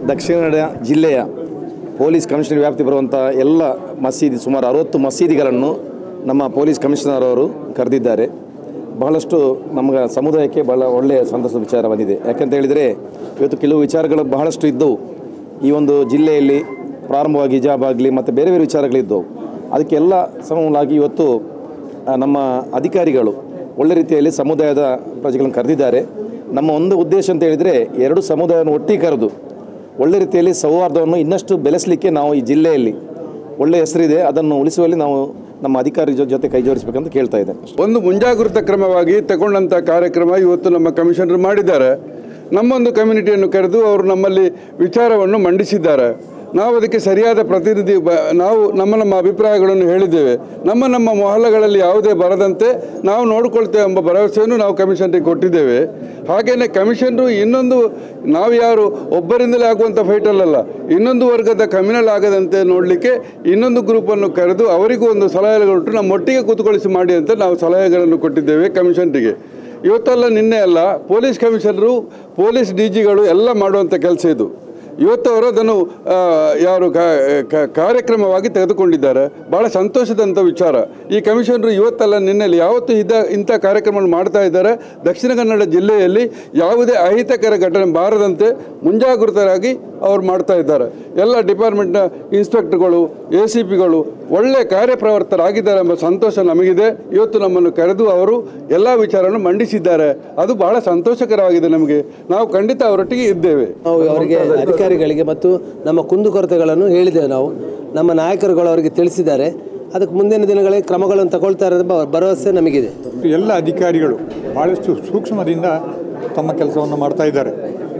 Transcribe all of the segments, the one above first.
ದಕ್ಷಿಣ ಕನ್ನಡ ಜಿಲ್ಲೆಯ police commissioner ವ್ಯಾಪ್ತಿ ಬರುವಂಥ ಎಲ್ಲ ಮಸೀದಿ ಸುಮಾರು ಅರವತ್ತು ಮಸೀದಿಗಳನ್ನು ನಮ್ಮ ಪೊಲೀಸ್ ಕಮಿಷನರ್ ಅವರು ಕರೆದಿದ್ದಾರೆ ಬಹಳಷ್ಟು ನಮಗೆ ಸಮುದಾಯಕ್ಕೆ ಬಹಳ ಒಳ್ಳೆಯ ಸಂತಸದ ವಿಚಾರ ಬಂದಿದೆ ಯಾಕಂತ ಹೇಳಿದರೆ ಇವತ್ತು ಕೆಲವು ವಿಚಾರಗಳು ಬಹಳಷ್ಟು ಇದ್ದವು ಈ ಒಂದು ಜಿಲ್ಲೆಯಲ್ಲಿ ಪ್ರಾರಂಭವಾಗಿ ಹಿಜಾಬ್ ಆಗಲಿ ಮತ್ತು ಬೇರೆ ಬೇರೆ ವಿಚಾರಗಳಿದ್ದವು ಅದಕ್ಕೆಲ್ಲ ಸಮವಾಗಿ ಇವತ್ತು ಆ, ನಮ್ಮ ಅಧಿಕಾರಿಗಳು ಒಳ್ಳೆ ರೀತಿಯಲ್ಲಿ ಸಮುದಾಯದ ಪ್ರಜೆಗಳನ್ನು ಕರೆದಿದ್ದಾರೆ ನಮ್ಮ ಒಂದು ಉದ್ದೇಶ ಅಂತ ಹೇಳಿದರೆ ಎರಡು ಸಮುದಾಯವನ್ನು ಒಟ್ಟಿಗೆ ಕರೆದು ಒಳ್ಳೆ ರೀತಿಯಲ್ಲಿ ಸೌಹಾರ್ದವನ್ನು ಇನ್ನಷ್ಟು ಬೆಳೆಸಲಿಕ್ಕೆ ನಾವು ಈ ಜಿಲ್ಲೆಯಲ್ಲಿ ಒಳ್ಳೆಯ ಹೆಸರಿದೆ ಅದನ್ನು ಉಳಿಸುವಲ್ಲಿ ನಾವು ನಮ್ಮ ಅಧಿಕಾರಿ ಜೊ- ಜೊತೆ ಕೈ ಜೋಡಿಸಬೇಕಂತ ಕೇಳ್ತಾ ಇದ್ದೇನೆ ಒಂದು ಮುಂಜಾಗೃತ ಕ್ರಮವಾಗಿ ತಗೊಂಡಂಥ ಕಾರ್ಯಕ್ರಮ ಇವತ್ತು ನಮ್ಮ ಕಮಿಷನರ್ ಮಾಡಿದ್ದಾರೆ ನಮ್ಮೊಂದು ಕಮ್ಯುನಿಟಿಯನ್ನು ಕರೆದು ಅವರು ನಮ್ಮಲ್ಲಿ ವಿಚಾರವನ್ನು ಮಂಡಿಸಿದ್ದಾರೆ ನಾವು ಅದಕ್ಕೆ ಸರಿಯಾದ ಪ್ರತಿನಿಧಿ ಬ ನಾವು ನಮ್ಮ ನಮ್ಮ ಅಭಿಪ್ರಾಯಗಳನ್ನು ಹೇಳಿದ್ದೇವೆ ನಮ್ಮ ನಮ್ಮ ಮೊಹಲ್ಲಗಳಲ್ಲಿ ಯಾವುದೇ ಬರದಂತೆ ನಾವು ನೋಡಿಕೊಳ್ತೇವೆ ಎಂಬ ಭರವಸೆಯನ್ನು ನಾವು ಕಮಿಷನರಿಗೆ ಕೊಟ್ಟಿದ್ದೇವೆ ಹಾಗೆಯೇ ಕಮಿಷನರು ಇನ್ನೊಂದು ನಾವು ಯಾರು ಒಬ್ಬರಿಂದಲೇ ಆಗುವಂಥ ಫೈಟಲ್ಲಲ್ಲ ಇನ್ನೊಂದು ವರ್ಗದ ಕಮ್ಯುನಲ್ ಆಗದಂತೆ ನೋಡಲಿಕ್ಕೆ ಇನ್ನೊಂದು ಗ್ರೂಪನ್ನು ಕರೆದು ಅವರಿಗೂ ಒಂದು ಸಲಹೆಗಳು ನಮ್ಮ ಒಟ್ಟಿಗೆ ಕೂತ್ಕೊಳಿಸಿ ಮಾಡಿ ಅಂತ ನಾವು ಸಲಹೆಗಳನ್ನು ಕೊಟ್ಟಿದ್ದೇವೆ ಕಮಿಷನರಿಗೆ ಇವತ್ತಲ್ಲ ನಿನ್ನೆ ಅಲ್ಲ ಪೊಲೀಸ್ ಕಮಿಷನರು ಪೊಲೀಸ್ ಡಿ ಜಿಗಳು ಎಲ್ಲ ಮಾಡುವಂಥ ಕೆಲಸ ಇದು ಇವತ್ತು ಅವರು ಅದನ್ನು ಆ, ಯಾರು ಕಾ- ಕಾ- ಕಾರ್ಯಕ್ರಮವಾಗಿ ತೆಗೆದುಕೊಂಡಿದ್ದಾರೆ ಭಾಳ ಸಂತೋಷದಂಥ ವಿಚಾರ ಈ ಕಮಿಷನರು ಇವತ್ತಲ್ಲ ನಿನ್ನೆಲ್ಲಿ ಯಾವತ್ತು ಇದ್ದ ಇಂಥ ಕಾರ್ಯಕ್ರಮವನ್ನು ಮಾಡ್ತಾ ಇದ್ದಾರೆ ದಕ್ಷಿಣ ಕನ್ನಡ ಜಿಲ್ಲೆಯಲ್ಲಿ ಯಾವುದೇ ಅಹಿತಕರ ಘಟನೆ ಬಾರದಂತೆ ಮುಂಜಾಗೃತರಾಗಿ ಅವ್ರು ಮಾಡ್ತಾ ಇದ್ದಾರೆ ಎಲ್ಲ ಡಿಪಾರ್ಟ್ಮೆಂಟ್ನ ಇನ್ಸ್ಪೆಕ್ಟರ್ಗಳು ಎ ಸಿ ಪಿಗಳು ಒಳ್ಳೆ ಕಾರ್ಯಪ್ರವರ್ತರಾಗಿದ್ದಾರೆ ಎಂಬ ಸಂತೋಷ ನಮಗಿದೆ ಇವತ್ತು ನಮ್ಮನ್ನು ಕರೆದು ಅವರು ಎಲ್ಲ ವಿಚಾರವನ್ನು ಮಂಡಿಸಿದ್ದಾರೆ ಅದು ಬಹಳ ಸಂತೋಷಕರವಾಗಿದೆ ನಮಗೆ ನಾವು ಖಂಡಿತ ಅವರೊಟ್ಟಿಗೆ ಇದ್ದೇವೆ ನಾವು ಅವರಿಗೆ ಅಧಿಕಾರಿಗಳಿಗೆ ಮತ್ತು ನಮ್ಮ ಕುಂದುಕೊರತೆಗಳನ್ನು ಹೇಳಿದ್ದೇವೆ ನಾವು ನಮ್ಮ ನಾಯಕರುಗಳು ಅವರಿಗೆ ತಿಳಿಸಿದ್ದಾರೆ ಅದಕ್ಕೆ ಮುಂದಿನ ದಿನಗಳಲ್ಲಿ ಕ್ರಮಗಳನ್ನು ತಗೊಳ್ತಾರೆ ಎಂಬ ಭರವಸೆ ನಮಗಿದೆ ಎಲ್ಲ ಅಧಿಕಾರಿಗಳು ಭಾಳಷ್ಟು ಸೂಕ್ಷ್ಮದಿಂದ ತಮ್ಮ ಕೆಲಸವನ್ನು ಮಾಡ್ತಾ ಇದ್ದಾರೆ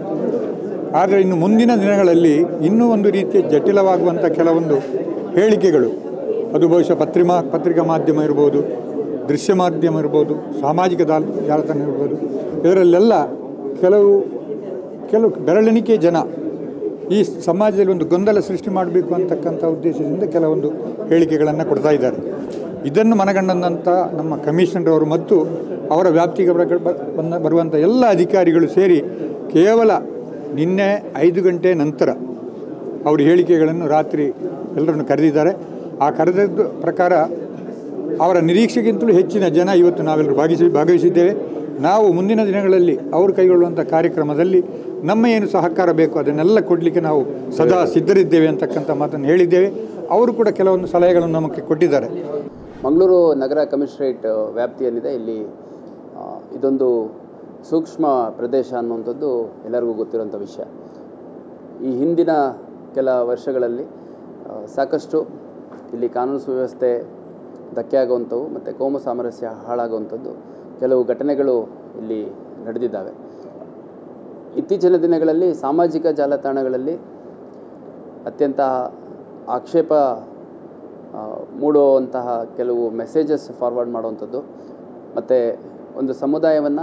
ಆದರೆ ಇನ್ನು ಮುಂದಿನ ದಿನಗಳಲ್ಲಿ ಇನ್ನೂ ಒಂದು ರೀತಿಯ ಜಟಿಲವಾಗುವಂಥ ಕೆಲವೊಂದು ಹೇಳಿಕೆಗಳು ಅದು ಬಹುಶಃ ಪತ್ರಿಮಾ ಪತ್ರಿಕಾ ಮಾಧ್ಯಮ ಇರ್ಬೋದು ದೃಶ್ಯ ಮಾಧ್ಯಮ ಇರ್ಬೋದು ಸಾಮಾಜಿಕ ಜಾಲ ಜಾಲತಾಣ ಇರ್ಬೋದು ಇದರಲ್ಲೆಲ್ಲ ಕೆಲವು ಕೆಲವು ಬೆರಳೆಣಿಕೆ ಜನ ಈ ಸಮಾಜದಲ್ಲಿ ಒಂದು ಗೊಂದಲ ಸೃಷ್ಟಿ ಮಾಡಬೇಕು ಅಂತಕ್ಕಂಥ ಉದ್ದೇಶದಿಂದ ಕೆಲವೊಂದು ಹೇಳಿಕೆಗಳನ್ನು ಕೊಡ್ತಾ ಇದ್ದಾರೆ ಇದನ್ನು ಮನಗಂಡಂಥ ನಮ್ಮ ಕಮಿಷನರ್ ಅವರು ಮತ್ತು ಅವರ ವ್ಯಾಪ್ತಿಗೆ ಬರ- ಬ- ಬಂದ ಬರುವಂಥ ಎಲ್ಲ ಅಧಿಕಾರಿಗಳು ಸೇರಿ ಕೇವಲ ನಿನ್ನೆ ಐದು ಗಂಟೆ ನಂತರ ಅವರು ಹೇಳಿಕೆಗಳನ್ನು ರಾತ್ರಿ ಎಲ್ಲರನ್ನು ಕರೆದಿದ್ದಾರೆ ಆ ಕರೆದದ್ದು ಪ್ರಕಾರ ಅವರ ನಿರೀಕ್ಷೆಗಿಂತಲೂ ಹೆಚ್ಚಿನ ಜನ ಇವತ್ತು ನಾವೆಲ್ಲರೂ ಭಾಗಿಸಿ ಭಾಗವಹಿಸಿದ್ದೇವೆ ನಾವು ಮುಂದಿನ ದಿನಗಳಲ್ಲಿ ಅವರು ಕೈಗೊಳ್ಳುವಂಥ ಕಾರ್ಯಕ್ರಮದಲ್ಲಿ ನಮ್ಮ ಏನು ಸಹಕಾರ ಬೇಕು ಅದನ್ನೆಲ್ಲ ಕೊಡಲಿಕ್ಕೆ ನಾವು ಸದಾ ಸಿದ್ಧರಿದ್ದೇವೆ ಅಂತಕ್ಕಂಥ ಮಾತನ್ನು ಹೇಳಿದ್ದೇವೆ ಅವರು ಕೂಡ ಕೆಲವೊಂದು ಸಲಹೆಗಳನ್ನು ನಮಗೆ ಕೊಟ್ಟಿದ್ದಾರೆ ಮಂಗಳೂರು ನಗರ ಕಮಿಷನರೇಟ್ ವ್ಯಾಪ್ತಿಯಲ್ಲಿದೆ ಇಲ್ಲಿ ಆ, ಇದೊಂದು ಸೂಕ್ಷ್ಮ ಪ್ರದೇಶ ಅನ್ನುವಂಥದ್ದು ಎಲ್ಲರಿಗೂ ಗೊತ್ತಿರುವಂಥ ವಿಷಯ ಈ ಹಿಂದಿನ ಕೆಲ ವರ್ಷಗಳಲ್ಲಿ ಆ, ಸಾಕಷ್ಟು ಇಲ್ಲಿ ಕಾನೂನು ಸುವ್ಯವಸ್ಥೆ ಧಕ್ಕೆ ಆಗುವಂಥವು ಮತ್ತು ಕೋಮು ಸಾಮರಸ್ಯ ಹಾಳಾಗುವಂಥದ್ದು ಕೆಲವು ಘಟನೆಗಳು ಇಲ್ಲಿ ನಡೆದಿದ್ದಾವೆ ಇತ್ತೀಚಿನ ದಿನಗಳಲ್ಲಿ ಸಾಮಾಜಿಕ ಜಾಲತಾಣಗಳಲ್ಲಿ ಅತ್ಯಂತ ಆಕ್ಷೇಪ ಆ, ಮೂಡುವಂತಹ ಕೆಲವು ಮೆಸೇಜಸ್ ಫಾರ್ವರ್ಡ್ ಮಾಡುವಂಥದ್ದು ಮತ್ತು ಒಂದು ಸಮುದಾಯವನ್ನು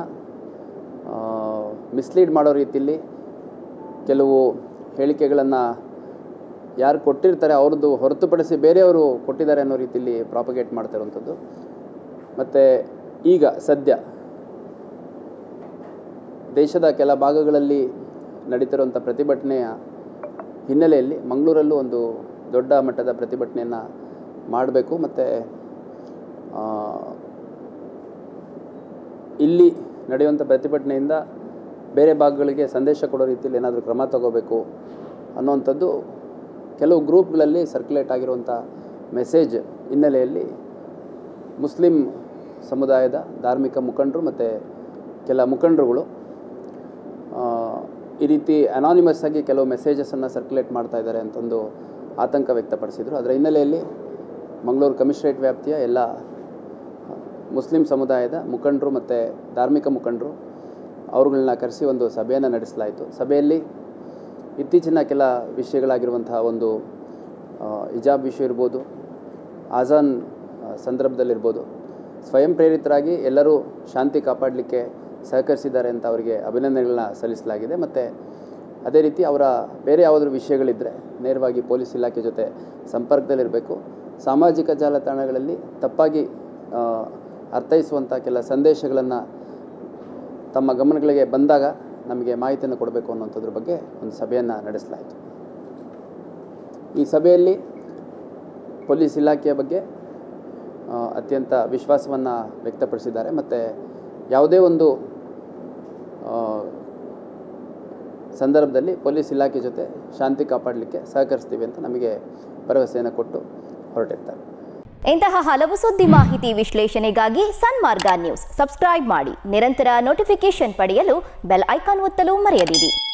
ಮಿಸ್ಲೀಡ್ ಮಾಡೋ ರೀತಿಯಲ್ಲಿ ಕೆಲವು ಹೇಳಿಕೆಗಳನ್ನು ಯಾರು ಕೊಟ್ಟಿರ್ತಾರೆ ಅವ್ರದ್ದು ಹೊರತುಪಡಿಸಿ ಬೇರೆಯವರು ಕೊಟ್ಟಿದ್ದಾರೆ ಅನ್ನೋ ರೀತಿಯಲ್ಲಿ ಪ್ರಾಪಗೇಟ್ ಮಾಡ್ತಾ ಇರುವಂಥದ್ದು ಮತ್ತು ಈಗ ಸದ್ಯ ದೇಶದ ಕೆಲ ಭಾಗಗಳಲ್ಲಿ ನಡೀತಿರುವಂಥ ಪ್ರತಿಭಟನೆಯ ಹಿನ್ನೆಲೆಯಲ್ಲಿ ಮಂಗಳೂರಲ್ಲೂ ಒಂದು ದೊಡ್ಡ ಮಟ್ಟದ ಪ್ರತಿಭಟನೆಯನ್ನು ಮಾಡಬೇಕು ಮತ್ತು ಇಲ್ಲಿ ನಡೆಯುವಂಥ ಪ್ರತಿಭಟನೆಯಿಂದ ಬೇರೆ ಭಾಗಗಳಿಗೆ ಸಂದೇಶ ಕೊಡೋ ರೀತಿಯಲ್ಲಿ ಏನಾದರೂ ಕ್ರಮ ತಗೋಬೇಕು ಅನ್ನುವಂಥದ್ದು ಕೆಲವು ಗ್ರೂಪ್ಗಳಲ್ಲಿ ಸರ್ಕ್ಯುಲೇಟ್ ಆಗಿರುವಂಥ ಮೆಸೇಜ್ ಹಿನ್ನೆಲೆಯಲ್ಲಿ ಮುಸ್ಲಿಂ ಸಮುದಾಯದ ಧಾರ್ಮಿಕ ಮುಖಂಡರು ಮತ್ತು ಕೆಲ ಮುಖಂಡರುಗಳು ಆ, ಈ ರೀತಿ ಅನಾನಿಮಸ್ ಆಗಿ ಕೆಲವು ಮೆಸೇಜಸನ್ನು ಸರ್ಕ್ಯುಲೇಟ್ ಮಾಡ್ತಾ ಇದ್ದಾರೆ ಅಂತಂದು ಆತಂಕ ವ್ಯಕ್ತಪಡಿಸಿದರು ಅದರ ಹಿನ್ನೆಲೆಯಲ್ಲಿ ಮಂಗಳೂರು ಕಮಿಷನರೇಟ್ ವ್ಯಾಪ್ತಿಯ ಎಲ್ಲ ಮುಸ್ಲಿಂ ಸಮುದಾಯದ ಮುಖಂಡರು ಮತ್ತು ಧಾರ್ಮಿಕ ಮುಖಂಡರು ಅವ್ರುಗಳನ್ನ ಕರೆಸಿ ಒಂದು ಸಭೆಯನ್ನು ನಡೆಸಲಾಯಿತು ಸಭೆಯಲ್ಲಿ ಇತ್ತೀಚಿನ ಕೆಲ ವಿಷಯಗಳಾಗಿರುವಂತಹ ಒಂದು ಆ, ಹಿಜಾಬ್ ವಿಷಯ ಇರ್ಬೋದು ಆಜಾನ್ ಆ, ಸಂದರ್ಭದಲ್ಲಿರ್ಬೋದು ಸ್ವಯಂ ಪ್ರೇರಿತರಾಗಿ ಎಲ್ಲರೂ ಶಾಂತಿ ಕಾಪಾಡಲಿಕ್ಕೆ ಸಹಕರಿಸಿದ್ದಾರೆ ಅಂತ ಅವರಿಗೆ ಅಭಿನಂದನೆಗಳನ್ನ ಸಲ್ಲಿಸಲಾಗಿದೆ ಮತ್ತು ಅದೇ ರೀತಿ ಅವರ ಬೇರೆ ಯಾವುದಾದ್ರು ವಿಷಯಗಳಿದ್ದರೆ ನೇರವಾಗಿ ಪೊಲೀಸ್ ಇಲಾಖೆ ಜೊತೆ ಸಂಪರ್ಕದಲ್ಲಿರಬೇಕು ಸಾಮಾಜಿಕ ಜಾಲತಾಣಗಳಲ್ಲಿ ತಪ್ಪಾಗಿ ಆ, ಅರ್ಥೈಸುವಂಥ ಕೆಲ ಸಂದೇಶಗಳನ್ನು ತಮ್ಮ ಗಮನಗಳಿಗೆ ಬಂದಾಗ ನಮಗೆ ಮಾಹಿತಿಯನ್ನು ಕೊಡಬೇಕು ಅನ್ನೋಂಥದ್ರ ಬಗ್ಗೆ ಒಂದು ಸಭೆಯನ್ನು ನಡೆಸಲಾಯಿತು ಈ ಸಭೆಯಲ್ಲಿ ಪೊಲೀಸ್ ಇಲಾಖೆಯ ಬಗ್ಗೆ ಆ, ಅತ್ಯಂತ ವಿಶ್ವಾಸವನ್ನು ವ್ಯಕ್ತಪಡಿಸಿದ್ದಾರೆ ಮತ್ತು ಯಾವುದೇ ಒಂದು ಆ, ಸಂದರ್ಭದಲ್ಲಿ ಪೊಲೀಸ್ ಇಲಾಖೆ ಜೊತೆ ಶಾಂತಿ ಕಾಪಾಡಲಿಕ್ಕೆ ಸಹಕರಿಸ್ತೀವಿ ಅಂತ ನಮಗೆ ಭರವಸೆಯನ್ನು ಕೊಟ್ಟು ಹೊರಟಿರ್ತಾರೆ ಇಂತಹ ಹಲವು ಸುದ್ದಿ ಮಾಹಿತಿ ವಿಶ್ಲೇಷಣೆಗಾಗಿ ಸನ್ಮಾರ್ಗ ನ್ಯೂಸ್ ಸಬ್ಸ್ಕ್ರೈಬ್ ಮಾಡಿ ನಿರಂತರ ನೋಟಿಫಿಕೇಶನ್ ಪಡೆಯಲು ಬೆಲ್ ಐಕಾನ್ ಒತ್ತಲು ಮರೆಯದಿರಿ